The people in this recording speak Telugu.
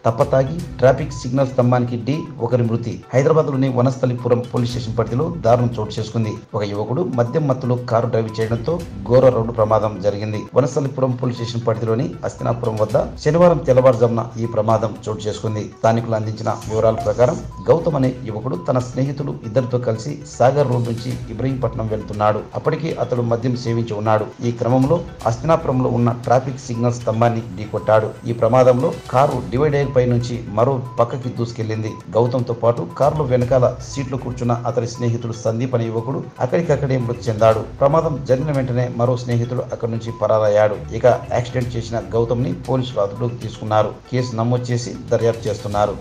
తప్పతాగి ట్రాఫిక్ సిగ్నల్ స్తంభానికి ఢీ ఒకరి మృతి హైదరాబాద్ లోని వనస్థలిపురం పోలీస్ స్టేషన్ పరిధిలో దారుణం చోటు చేసుకుంది ఒక యువకుడు మద్యం మత్తులో కారు డ్రైవ్ చేయడంతో ఘోర రోడ్డు ప్రమాదం జరిగింది వనస్థలిపురం పోలీస్ స్టేషన్ పరిధిలోని అస్తినాపురం వద్ద శనివారం తెల్లవారుజామున ఈ ప్రమాదం చోటు చేసుకుంది స్థానికులు అందించిన వివరాల ప్రకారం గౌతమ్ అనే యువకుడు తన స్నేహితులు ఇద్దరితో కలిసి సాగర్ రోడ్ నుంచి ఇబ్రహీంపట్నం వెళ్తున్నాడు అప్పటికి అతడు మద్యం సేవించి ఉన్నాడు ఈ క్రమంలో అస్తినాపురంలో ఉన్న ట్రాఫిక్ సిగ్నల్ స్తంభాన్ని ఢీకొట్టాడు ఈ ప్రమాదంలో కారు డివైడర్ పై నుంచి మరో పక్కకి దూసుకెళ్లింది గౌతమ్తో పాటు కారులో వెనకాల సీట్లో కూర్చున్న అతని స్నేహితుడు సందీప్ అనే యువకుడు అక్కడికక్కడే మృతి చెందాడు ప్రమాదం జరిగిన వెంటనే మరో స్నేహితుడు అక్కడి నుంచి పరారయ్యాడు ఇక యాక్సిడెంట్ చేసిన గౌతమ్ ని పోలీసులు అదుపులోకి తీసుకున్నారు కేసు నమోదు చేసి దర్యాప్తు చేస్తున్నారు